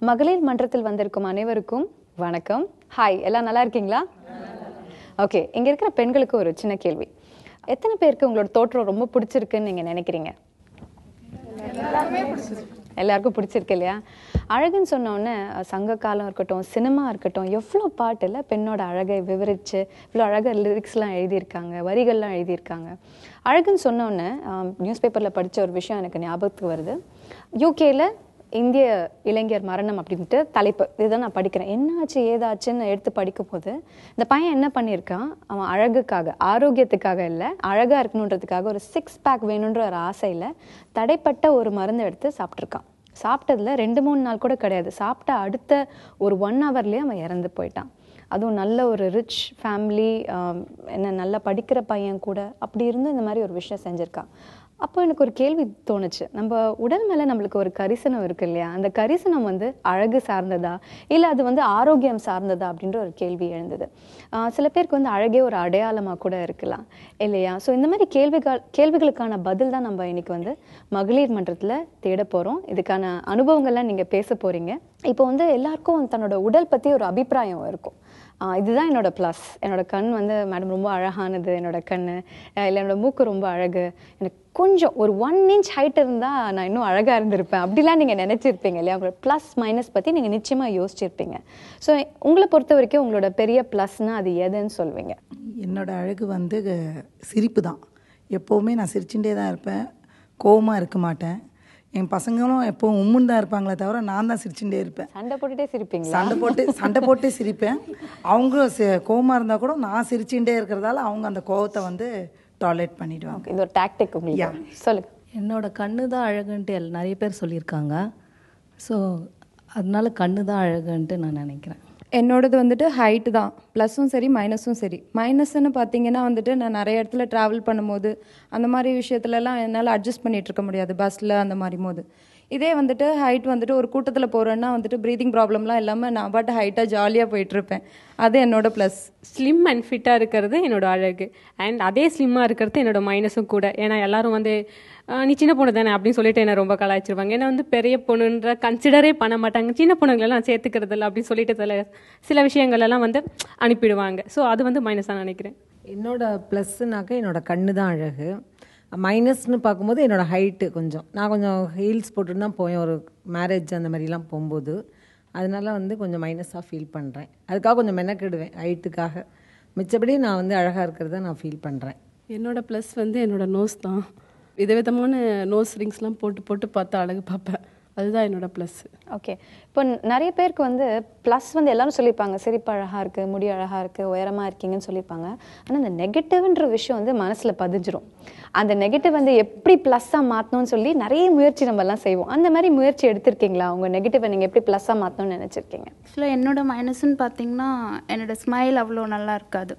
மகளிர் மன்றத்தில் வந்திருக்கும் அனைவருக்கும் வணக்கம் ஹாய் எல்லாம் நல்லா இருக்கீங்களா ஓகே இங்க இருக்கிற பெண்களுக்கு ஒரு சின்ன கேள்வி எத்தனை பேருக்கு உங்களோட தோற்றம் ரொம்ப பிடிச்சிருக்குன்னு நீங்க நினைக்கிறீங்க எல்லாருக்கும் பிடிச்சிருக்கு இல்லையா அழகுன்னு சொன்ன உடனே அஹ், சங்க காலம் இருக்கட்டும் சினிமா இருக்கட்டும் எவ்வளோ பாட்டில் பெண்ணோட அழகை விவரித்து இவ்வளோ அழகாக லிரிக்ஸ்லாம் எழுதியிருக்காங்க வரிகள்லாம் எழுதியிருக்காங்க அழகுன்னு சொன்ன உடனே நியூஸ் பேப்பரில் படித்த ஒரு விஷயம் எனக்கு ஞாபகத்துக்கு வருது யூகேல இந்திய இளைஞர் மரணம் அப்படின்ட்டு தலைப்பு இதுதான் நான் படிக்கிறேன் என்னாச்சு ஏதாச்சுன்னு எடுத்து படிக்கும்போது இந்த பையன் என்ன பண்ணியிருக்கான் அவன் அழகுக்காக ஆரோக்கியத்துக்காக இல்லை அழகாக இருக்கணுன்றதுக்காக ஒரு சிக்ஸ் பேக் வேணுன்ற ஒரு ஆசையில் தடைப்பட்ட ஒரு மருந்து எடுத்து சாப்பிட்ருக்கான் சாப்பிட்டதுல ரெண்டு மூணு நாள் கூட கிடையாது சாப்பிட்ட அடுத்த ஒரு ஒன் ஹவர்லேயே அவன் இறந்து போயிட்டான் அதுவும் நல்ல ஒரு ரிச் ஃபேமிலி என்ன நல்லா படிக்கிற பையன் கூட அப்படி இருந்து இந்த மாதிரி ஒரு விஷயம் செஞ்சுருக்கான் அப்போ எனக்கு ஒரு கேள்வி தோணுச்சு நம்ம உடல் மேலே நம்மளுக்கு ஒரு கரிசனம் இருக்கு இல்லையா அந்த கரிசனம் வந்து அழகு சார்ந்ததா இல்லை அது வந்து ஆரோக்கியம் சார்ந்ததா அப்படின்ற ஒரு கேள்வி எழுந்தது ஆஹ் சில பேருக்கு வந்து அழகே ஒரு அடையாளமாக கூட இருக்கலாம் இல்லையா ஸோ இந்த மாதிரி கேள்விகள் கேள்விகளுக்கான பதில் தான் நம்ம இன்னைக்கு வந்து மகளிர் மன்றத்தில் தேட போகிறோம் இதுக்கான அனுபவங்கள்லாம் நீங்கள் பேச போகிறீங்க இப்போ வந்து எல்லாருக்கும் தன்னோட உடல் பற்றி ஒரு அபிப்பிராயம் இருக்கும் ஆஹ் இதுதான் என்னோட ப்ளஸ் என்னோட கண் வந்து மேடம் ரொம்ப அழகானது என்னோட கண் இல்லை என்னோட மூக்கு ரொம்ப அழகு எனக்கு கொஞ்சம் ஒரு ஒன் இன்ச் ஹைட் இருந்தால் நான் இன்னும் அழகாக இருந்திருப்பேன் அப்படிலாம் நீங்கள் நினச்சிருப்பீங்க இல்லையா உங்களோட ப்ளஸ் மைனஸ் பற்றி நீங்கள் நிச்சயமாக யோசிச்சிருப்பீங்க ஸோ உங்களை பொறுத்த வரைக்கும் உங்களோட பெரிய ப்ளஸ்னால் அது எதுன்னு சொல்வீங்க என்னோட அழகு வந்து அஹ், சிரிப்பு தான் எப்போவுமே நான் சிரிச்சுட்டே தான் இருப்பேன் கோவமாக இருக்க மாட்டேன் என் பசங்களும் எப்போவும் உம்முன்னு தான் இருப்பாங்களே தவிர நான் தான் சிரிச்சுட்டே இருப்பேன் சண்டை போட்டுட்டே சிரிப்பீங்களா சண்டை போட்டு சண்டை போட்டு சிரிப்பேன் அவங்க சி- கோவமா இருந்தால் கூட நான் சிரிச்சுட்டே இருக்கிறதால அவங்க அந்த கோவத்தை வந்து டாலரேட் பண்ணிடுவாங்க Okay, இது ஒரு டாக்டிக் உங்களுக்கு சொல்லுங்க என்னோட கண்ணு தான் அழகுன்ட்டு எல் நிறைய பேர் சொல்லியிருக்காங்க ஸோ அதனால கண்ணு தான் அழகுன்ட்டு நான் நினைக்கிறேன் என்னோடது வந்துட்டு ஹைட்டு தான் ப்ளஸும் சரி மைனஸும் சரி மைனஸ்ன்னு பார்த்தீங்கன்னா வந்துட்டு நான் நிறைய இடத்துல ட்ராவல் பண்ணும்போது அந்த மாதிரி விஷயத்துலலாம் என்னால் அட்ஜஸ்ட் பண்ணிட்டு இருக்க முடியாது பஸ்ஸில் அந்த மாதிரி போது இதே வந்துட்டு ஹைட் வந்துட்டு ஒரு கூட்டத்தில் போகிறேன்னா வந்துட்டு ப்ரீதிங் ப்ராப்ளம்லாம் இல்லாமல் நான் பாட்டு ஹைட்டாக ஜாலியாக போயிட்டுருப்பேன் அது என்னோட ப்ளஸ் ஸ்லிம் அண்ட் ஃபிட்டாக இருக்கிறது என்னோட அழகு அண்ட் அதே ஸ்லிம்மாக இருக்கிறது என்னோட மைனஸும் கூட ஏன்னா எல்லாரும் வந்து "ஆ, நீ சின்ன பொண்ணு தானே அப்படின்னு சொல்லிட்டு என்ன ரொம்ப கலாய்ச்சிருவாங்க ஏன்னா வந்து பெரிய பொண்ணுன்ற கன்சிடரே பண்ண மாட்டாங்க சின்ன பொண்ணுங்களெல்லாம் சேர்த்துக்கிறது இல்லை அப்படின்னு சொல்லிட்டு சில சில விஷயங்கள் எல்லாம் வந்து அனுப்பிடுவாங்க ஸோ அது வந்து மைனஸாக நினைக்கிறேன் என்னோட ப்ளஸ்ஸுனாக்கா என்னோட கண்ணு தான் அழகு மைனஸ்னு பார்க்கும்போது என்னோட ஹைட்டு கொஞ்சம் நான் கொஞ்சம் ஹீல்ஸ் போட்டுட்டு தான் போயேன் ஒரு மேரேஜ் அந்த மாதிரிலாம் போகும்போது அதனால வந்து கொஞ்சம் மைனஸாக ஃபீல் பண்ணுறேன் அதுக்காக கொஞ்சம் மெனக்கிடுவேன் ஹைட்டுக்காக மிச்சபடி நான் வந்து அழகாக இருக்கிறத நான் ஃபீல் பண்ணுறேன் என்னோட ப்ளஸ் வந்து என்னோட நோஸ் தான் விதவிதமான நோஸ் ரிங்ஸ்லாம் போட்டு போட்டு பார்த்து அழகு பார்ப்பேன் அதுதான் என்னோட ப்ளஸ் ஓகே இப்போ நிறைய பேருக்கு வந்து ப்ளஸ் வந்து எல்லாரும் சொல்லியிருப்பாங்க சிரிப்பு அழகா இருக்கு முடி அழகா இருக்கு உயரமா இருக்கீங்கன்னு சொல்லியிருப்பாங்க ஆனா அந்த நெகட்டிவ்ன்ற விஷயம் வந்து மனசுல பதிஞ்சிரும் அந்த நெகட்டிவ் வந்து எப்படி ப்ளஸ்ஸா மாத்தணும்னு சொல்லி நிறைய முயற்சி நம்ம எல்லாம் செய்வோம் அந்த மாதிரி முயற்சி எடுத்திருக்கீங்களா உங்க நெகட்டிவை நீங்க எப்படி ப்ளஸ்ஸா மாத்தணும்னு நினைச்சிருக்கீங்க ஆக்சுவலாக என்னோட மைனஸ்ன்னு பார்த்தீங்கன்னா என்னோட ஸ்மைல் அவ்வளோ நல்லா இருக்காது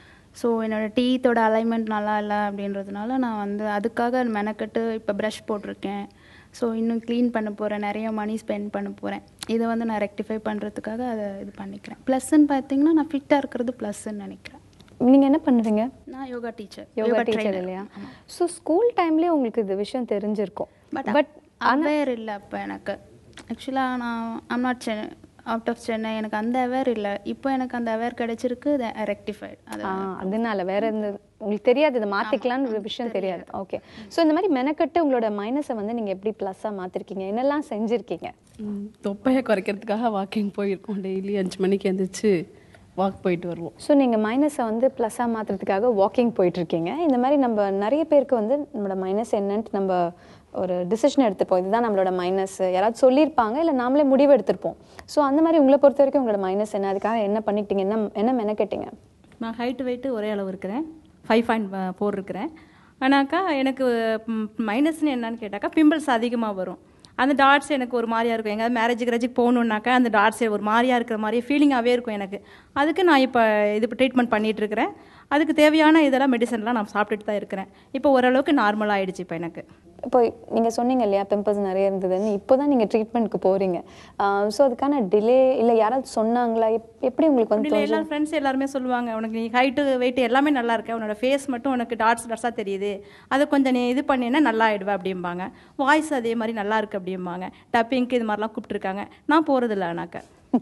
ஸோ என்னோட டீத்தோட அலைன்மெண்ட் நல்லா இல்லை அப்படின்றதுனால நான் வந்து அதுக்காக மெனக்கட்டு இப்போ ப்ரஷ் போட்டிருக்கேன் ஸோ இன்னும் க்ளீன் பண்ண போகிறேன் நிறைய மணி ஸ்பெண்ட் பண்ண போகிறேன் இதை வந்து நான் ரெக்டிஃபை பண்ணுறதுக்காக அதை இது பண்ணிக்கிறேன் ப்ளஸ்ன்னு பார்த்தீங்கன்னா நான் ஃபிட்டாக இருக்கிறது ப்ளஸ்ன்னு நினைக்கிறேன் நீங்க என்ன பண்றீங்க நான் யோகா டீச்சர் யோகா டீச்சர் இல்லையா ஸோ ஸ்கூல் டைம்லயே உங்களுக்கு இந்த விஷயம் தெரிஞ்சிருக்கும் பட் பட் அவேர் இல்லை அப்போ எனக்கு ஆக்சுவலாக நான் I'm not Chennai out of Chennai எனக்கு அந்த அவேர் இல்லை இப்போ எனக்கு அந்த அவேர் கிடைச்சிருக்கு ரெக்டிஃபைட் அது ஆ, அதனால வேற எந்த உங்களுக்கு தெரியாது இதை மாத்திக்கலாம்னு ஒரு விஷயம் தெரியாது ஓகே ஸோ இந்த மாதிரி மெனக்கட்டு உங்களோட மைனஸை வந்து நீங்க எப்படி ப்ளஸ்ஸா மாத்திருக்கீங்க என்னெல்லாம் செஞ்சிருக்கீங்க தொப்பையை குறைக்கிறதுக்காக வாக்கிங் போயிருக்கோம் டெய்லி அஞ்சு மணிக்கு எழுந்திரிச்சு வாக் போயிட்டு வருவோம் ஸோ நீங்கள் மைனஸை வந்து ப்ளஸ்ஸாக மாற்றுறதுக்காக வாக்கிங் போயிட்டுருக்கீங்க இந்த மாதிரி நம்ம நிறைய பேருக்கு வந்து நம்மளோட மைனஸ் என்னன்ட்டு நம்ம ஒரு டிசிஷன் எடுத்துப்போம் இதுதான் நம்மளோட மைனஸ் யாராவது சொல்லியிருப்பாங்க இல்லை நாமளே முடிவு எடுத்திருப்போம் ஸோ அந்த மாதிரி உங்களை பொறுத்த வரைக்கும் உங்களோட மைனஸ் என்ன அதுக்காக என்ன பண்ணிக்கிட்டீங்க என்ன என்ன மெனக்கெட்டீங்க நான் ஹைட்டு வெயிட்டு ஒரே அளவு இருக்கிறேன் ஃபைவ் பாயிண்ட் ஃபோர் இருக்கிறேன் ஆனாக்கா எனக்கு மைனஸ்னு என்னன்னு கேட்டாக்கா பிம்பிள்ஸ் அதிகமாக வரும் அந்த டாட்ஸ் எனக்கு ஒரு மாதிரியா இருக்கும் எங்கேயாவது மேரேஜ் கிரேஜுக்கு போகணுன்னாக்கா அந்த டாட்ஸ் ஒரு மாதிரியா இருக்கிற மாதிரியே ஃபீலிங்காகவே இருக்கும் எனக்கு அதுக்கு நான் இப்போ இது ட்ரீட்மெண்ட் பண்ணிட்டு இருக்கிறேன் அதுக்கு தேவையான இதெல்லாம் மெடிசன்லாம் நான் சாப்பிட்டுட்டு தான் இருக்கிறேன் இப்போ ஓரளவுக்கு நார்மல் ஆயிடுச்சு இப்போ எனக்கு இப்போ நீங்கள் சொன்னீங்க இல்லையா பிம்பிள்ஸ் நிறைய இருந்ததுன்னு இப்போ தான் நீங்கள் ட்ரீட்மெண்ட்டுக்கு போகிறீங்க ஸோ அதுக்கான டிலே இல்லை யாராவது சொன்னாங்களா எப்- எப்படி உங்களுக்கு வந்து இல்லை தோணுச்சு? எல்லா ஃப்ரெண்ட்ஸ் எல்லாருமே சொல்லுவாங்க உனக்கு நீ ஹைட்டு வெயிட் எல்லாமே நல்லா இருக்கு உன்னோட ஃபேஸ் மட்டும் உனக்கு டாட்ஸ் டாட்ஸாக தெரியுது அதை கொஞ்சம் நீ இது பண்ணினா நல்லா ஆயிடுவ அப்படிம்பாங்க வாய்ஸ் அதே மாதிரி நல்லா இருக்கு அப்படிம்பாங்க டப்பிங்க்கு இது மாதிரிலாம் கூப்பிட்டுருக்காங்க நான் போகிறதில்ல ஆனாக்க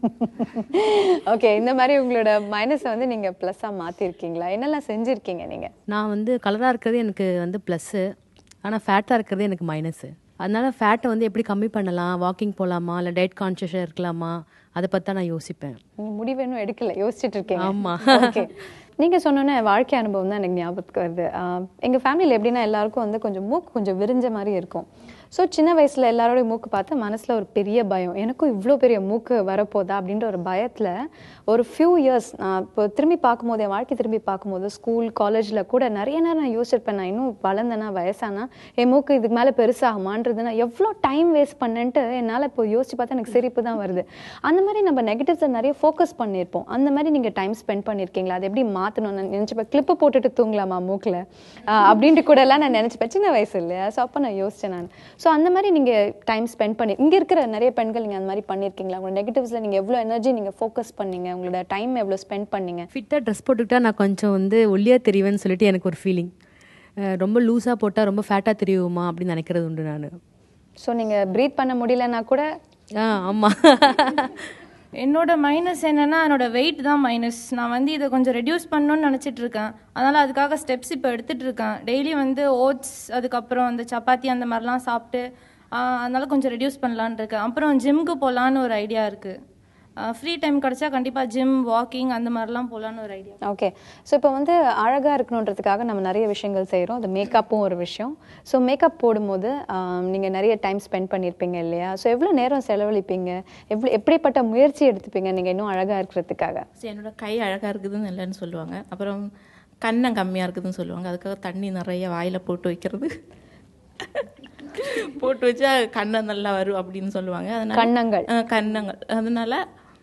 ஓகே இந்த மாதிரி உங்களோட மைனஸை வந்து நீங்கள் ப்ளஸ்ஸாக மாற்றிருக்கீங்களா என்னெல்லாம் செஞ்சுருக்கீங்க நீங்கள் நான் வந்து கலராக இருக்கிறது எனக்கு வந்து ப்ளஸ்ஸு ஆனால் ஃபேட்டாக இருக்கிறது எனக்கு மைனஸு அதனால ஃபேட்டை வந்து எப்படி கம்மி பண்ணலாம் வாக்கிங் போகலாமா இல்லை டயட் கான்ஷியஸாக இருக்கலாமா அதை பற்றி தான் நான் யோசிப்பேன் நீங்கள் முடிவு இன்னும் எடுக்கல யோசிச்சுட்டு இருக்கீங்க ஆமா. ஓகே நீங்கள் சொன்னோன்னே வாழ்க்கை அனுபவம் தான் எனக்கு ஞாபகத்துக்கு வருது எங்கள் ஃபேமிலியில் எப்படின்னா எல்லாருக்கும் வந்து கொஞ்சம் மூக்கு கொஞ்சம் விரிஞ்ச மாதிரி இருக்கும் ஸோ சின்ன வயசில் எல்லாரோடைய மூக்கு பார்த்து மனசில் ஒரு பெரிய பயம் எனக்கும் இவ்வளோ பெரிய மூக்கு வரப்போதா அப்படின்ற ஒரு பயத்தில் ஒரு ஃபியூ இயர்ஸ் நான் இப்போ திரும்பி பார்க்கும்போது என் வாழ்க்கை திரும்பி பார்க்கும்போது ஸ்கூல் காலேஜில் கூட நிறைய நேரம் நான் யோசிச்சிருப்பேன் நான் இன்னும் வளர்ந்தேனா வயசானா என் மூக்கு இதுக்கு மேலே பெருசாகுமான்றது நான் எவ்வளோ டைம் வேஸ்ட் பண்ணேன்ட்டு என்னால் இப்போ யோசிச்சு பார்த்தா எனக்கு சிரிப்பு தான் வருது அந்த மாதிரி நம்ம நெகட்டிவ்ஸை நிறைய ஃபோக்கஸ் பண்ணியிருப்போம் அந்த மாதிரி நீங்கள் டைம் ஸ்பெண்ட் பண்ணியிருக்கீங்களா அது எப்படி மாற்றணும்னு நினச்சிப்பேன் கிளிப்பு போட்டுட்டு தூங்கலாமா மூக்கில் அப்படின்ட்டு கூட எல்லாம் நான் நினச்சிப்பேன் சின்ன வயசு இல்லையா ஸோ அப்போ நான் யோசிச்சேன் நான் ஸோ அந்த மாதிரி நீங்கள் டைம் ஸ்பெண்ட் பண்ணி இங்கே இருக்கிற நிறைய பெண்கள் நீங்கள் அந்த மாதிரி பண்ணியிருக்கீங்களா உங்களோட நெகட்டிவ்ஸில் நீங்கள் எவ்வளோ எனர்ஜி நீங்கள் ஃபோக்கஸ் பண்ணீங்க உங்களோட டைம் எவ்வளோ ஸ்பெண்ட் பண்ணீங்க ஃபிட்டாக ட்ரெஸ் போட்டுக்கிட்டா நான் கொஞ்சம் வந்து ஒல்லியாக தெரிவேன்னு சொல்லிட்டு எனக்கு ஒரு ஃபீலிங் ரொம்ப லூஸாக போட்டால் ரொம்ப ஃபேட்டாக தெரியுமா அப்படின்னு நினைக்கிறது உண்டு நான் ஸோ நீங்கள் ப்ரீத் பண்ண முடியலன்னா கூட ஆ ஆமாம் என்னோட மைனஸ் என்னன்னா என்னோட வெயிட் தான் மைனஸ் நான் வந்து இதை கொஞ்சம் ரெடியூஸ் பண்ணணும்னு நினச்சிட்டு இருக்கேன் அதனால் அதுக்காக ஸ்டெப்ஸ் இப்போ எடுத்துட்டு இருக்கேன் டெய்லி வந்து ஓட்ஸ் அதுக்கப்புறம் அந்த சப்பாத்தி அந்த மாதிரிலாம் சாப்பிட்டு ஆஹ், அதனால கொஞ்சம் ரெடியூஸ் பண்ணலான்னு இருக்கேன் அப்புறம் ஜிம்க்கு போகலான்னு ஒரு ஐடியா இருக்குது ஃப்ரீ டைம் கிடச்சா கண்டிப்பாக ஜிம் வாக்கிங் அந்த மாதிரிலாம் போகலான்னு ஒரு ஐடியா ஓகே ஸோ இப்போ வந்து அழகாக இருக்கணுன்றதுக்காக நம்ம நிறைய விஷயங்கள் செய்கிறோம் அது மேக்கப்பும் ஒரு விஷயம் ஸோ மேக்கப் போடும்போது நீங்கள் நிறைய டைம் ஸ்பெண்ட் பண்ணியிருப்பீங்க இல்லையா ஸோ எவ்வளோ நேரம் செலவழிப்பீங்க எவ்வளோ எப்படிப்பட்ட முயற்சி எடுத்துப்பீங்க நீங்கள் இன்னும் அழகாக இருக்கிறதுக்காக ஸோ என்னோட கை அழகாக இருக்குதுன்னு இல்லைன்னு சொல்லுவாங்க அப்புறம் கண்ணம் கம்மியாக இருக்குதுன்னு சொல்லுவாங்க அதுக்காக தண்ணி நிறைய வாயில் போட்டு வைக்கிறது போட்டு வச்சா கண்ணம் நல்லா வரும் அப்படின்னு சொல்லுவாங்க அதனால கன்னங்கள். ஆ, கன்னங்கள் அதனால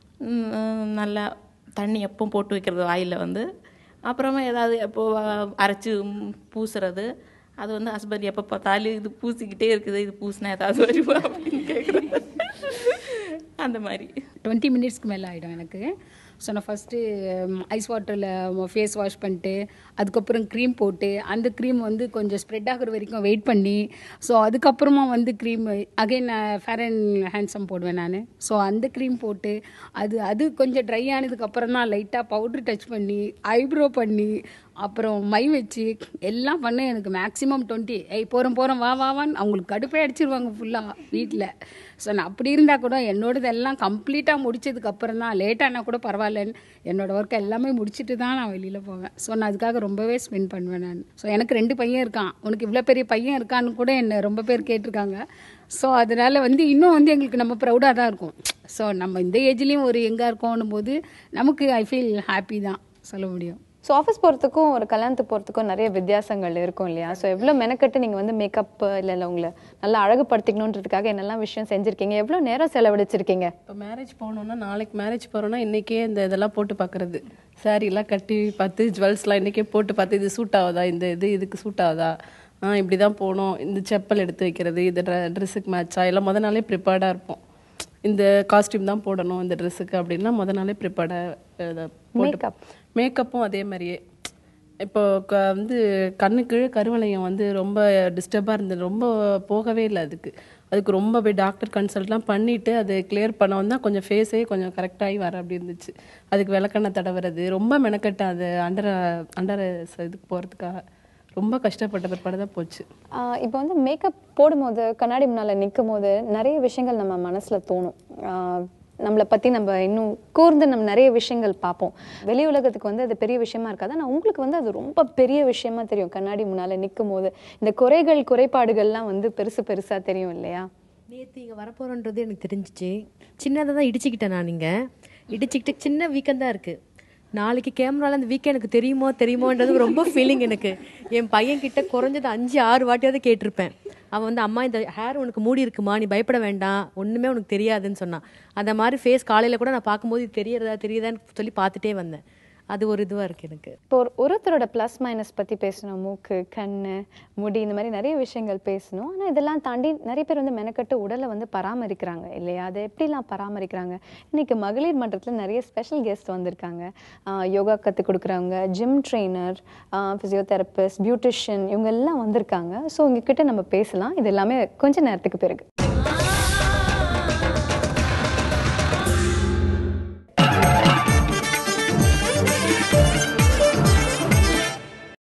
ம், நல்லா தண்ணி எப்பவும் போட்டு வைக்கிறது வாயில் வந்து அப்புறமா ஏதாவது எப்போ அரைச்சி பூசுறது அது வந்து ஹஸ்பண்ட் எப்போ பார்த்தாலும் இது பூசிக்கிட்டே இருக்குது இது பூசினா ஏதாவது வருவா அப்படின்னு கேட்குறது அந்த மாதிரி டுவெண்ட்டி மினிட்ஸ்க்கு மேலே ஆகிடும் எனக்கு ஸோ நான் ஃபஸ்ட்டு ஐஸ் வாட்டரில் ஃபேஸ் வாஷ் பண்ணிட்டு அதுக்கப்புறம் க்ரீம் போட்டு அந்த க்ரீம் வந்து கொஞ்சம் ஸ்ப்ரெட் ஆகுற வரைக்கும் வெயிட் பண்ணி ஸோ அதுக்கப்புறமா வந்து cream again fair and handsome போடுவேன் நான் ஸோ அந்த க்ரீம் போட்டு அது அது கொஞ்சம் ட்ரை ஆனதுக்கப்புறம் தான் லைட்டாக பவுட்ரு டச் பண்ணி ஐப்ரோ பண்ணி அப்புறம் மை வச்சு எல்லாம் பண்ண எனக்கு மேக்ஸிமம் டுவெண்ட்டி ஏய் போகிறோம் போகிறோம் வா வா வான்னு அவங்களுக்கு கடுப்பே அடிச்சிருவாங்க ஃபுல்லாக வீட்டில் ஸோ நான் அப்படி இருந்தால் கூட என்னோடது எல்லாம் கம்ப்ளீட்டாக முடிச்சதுக்கு அப்புறம் தான் லேட்டானா கூட பரவாயில்லன்னு என்னோட ஒர்க் எல்லாமே முடிச்சுட்டு தான் நான் வெளியில் போவேன் ஸோ நான் அதுக்காக ரொம்பவே ஸ்பெண்ட் பண்ணுவேன் நான் ஸோ எனக்கு ரெண்டு பையன் இருக்கான் உனக்கு இவ்வளோ பெரிய பையன் இருக்கான்னு கூட என்னை ரொம்ப பேர் கேட்டிருக்காங்க ஸோ அதனால் வந்து இன்னும் வந்து எங்களுக்கு நம்ம ப்ரௌடாக தான் இருக்கும் ஸோ நம்ம இந்த ஏஜ்லேயும் ஒரு எங்கே இருக்கோன்னும் போது நமக்கு ஐ ஃபீல் ஹாப்பி தான் சொல்ல முடியும் ஸோ ஆஃபீஸ் போகிறதுக்கும் ஒரு கல்யாணத்துக்கு போகிறதுக்கும் நிறைய வித்தியாசங்கள் இருக்கும் இல்லையா ஸோ எவ்வளோ மெனக்கட்டு நீங்கள் வந்து மேக்கப் இல்லை இல்லை உங்களை நல்லா அழகுபடுத்திக்கணுன்றதுக்காக என்னெல்லாம் விஷயம் செஞ்சுருக்கீங்க எவ்வளோ நேரம் செலவழிச்சிருக்கீங்க இப்போ மேரேஜ் போகணுன்னா நாளைக்கு மேரேஜ் போகிறோன்னா இன்றைக்கே இந்த இதெல்லாம் போட்டு பார்க்குறது சாரீலாம் கட்டி பார்த்து ஜுவல்ஸ்லாம் இன்றைக்கே போட்டு பார்த்து இது சூட் ஆகுதா இந்த இது இதுக்கு சூட் ஆகுதா ஆ இப்படி தான் போகணும் இந்த செப்பல் எடுத்து வைக்கிறது இந்த ட்ரெஸ்ஸுக்கு மேட்சா எல்லாம் முத நாளே ப்ரிப்பேர்டாக இருப்போம் இந்த காஸ்டியூம் தான் போடணும் இந்த ட்ரெஸ்ஸுக்கு அப்படின்னா முத நாளே ப்ரிப்பேர்டாக போட்டு மேக்கப்பும் அதே மாதிரியே இப்போ க வந்து கண்ணு கீழே கருவளையம் வந்து ரொம்ப டிஸ்டர்பாக இருந்தது ரொம்ப போகவே இல்லை அதுக்கு அதுக்கு ரொம்ப போய் டாக்டர் கன்சல்ட்லாம் பண்ணிவிட்டு அது கிளியர் பண்ண வந்தால் கொஞ்சம் ஃபேஸே கொஞ்சம் கரெக்டாகி வர அப்படி இருந்துச்சு அதுக்கு விளக்கெண்ணெய் தடவுறது ரொம்ப மெனக்கட்டேன் அது அண்டர் அண்டர் இதுக்கு போகிறதுக்காக ரொம்ப கஷ்டப்பட்ட பிற்பாடு தான் போச்சு ஆஹ் இப்போ வந்து மேக்கப் போடும்போது கண்ணாடி முன்னால் நிற்கும் போது நிறைய விஷயங்கள் நம்ம மனசில் தோணும் ஆஹ் நம்மளை பற்றி நம்ம இன்னும் கூர்ந்து நம்ம நிறைய விஷயங்கள் பார்ப்போம் வெளி உலகத்துக்கு வந்து அது பெரிய விஷயமா இருக்காது ஆனால் உங்களுக்கு வந்து அது ரொம்ப பெரிய விஷயமா தெரியும் கண்ணாடி முன்னால் நிற்கும் போது இந்த குறைகள் குறைபாடுகள்லாம் வந்து பெருசு பெருசாக தெரியும் இல்லையா நேற்று இங்கே வரப்போகிறோன்றது எனக்கு தெரிஞ்சிச்சு சின்னதாக தான் இடிச்சுக்கிட்டேன் நான் இங்கே இடிச்சுக்கிட்டு சின்ன வீக்கம் தான் இருக்குது நாளைக்கு கேமரால அந்த வீக்கெண்ட் எனக்கு தெரியுமோ தெரியுமோன்றது ரொம்ப ஃபீலிங் எனக்கு என் பையன் கிட்ட குறைஞ்சது அஞ்சு ஆறு வாட்டியாவது கேட்டிருப்பேன் அவன் வந்து அம்மா இந்த ஹேர் உனக்கு மூடி இருக்குமா நீ பயப்பட வேண்டாம் ஒன்றுமே உனக்கு தெரியாதுன்னு சொன்னான் அந்த மாதிரி ஃபேஸ் காலையில் கூட நான் பார்க்கும்போது இது தெரியறதா தெரியுதான்னு சொல்லி பார்த்துட்டே வந்தேன் அது ஒரு இதுவாக இருக்குது எனக்கு இப்போ ஒரு ஒருத்தரோட ப்ளஸ் மைனஸ் பற்றி பேசணும் மூக்கு கண் முடி இந்த மாதிரி நிறைய விஷயங்கள் பேசணும் ஆனால் இதெல்லாம் தாண்டி நிறைய பேர் வந்து மெனக்கட்டு உடலை வந்து பராமரிக்கிறாங்க இல்லையா அதை எப்படிலாம் பராமரிக்கிறாங்க இன்னைக்கு மகளிர் மன்றத்தில் நிறைய ஸ்பெஷல் கெஸ்ட் வந்திருக்காங்க ஆஹ் யோகா கற்றுக் கொடுக்குறவங்க ஜிம் ட்ரெயினர் ஃபிசியோதெரபிஸ்ட் பியூட்டிஷியன் இவங்க எல்லாம் வந்திருக்காங்க ஸோ உங்ககிட்ட நம்ம பேசலாம் இது எல்லாமே கொஞ்ச நேரத்துக்கு பிறகு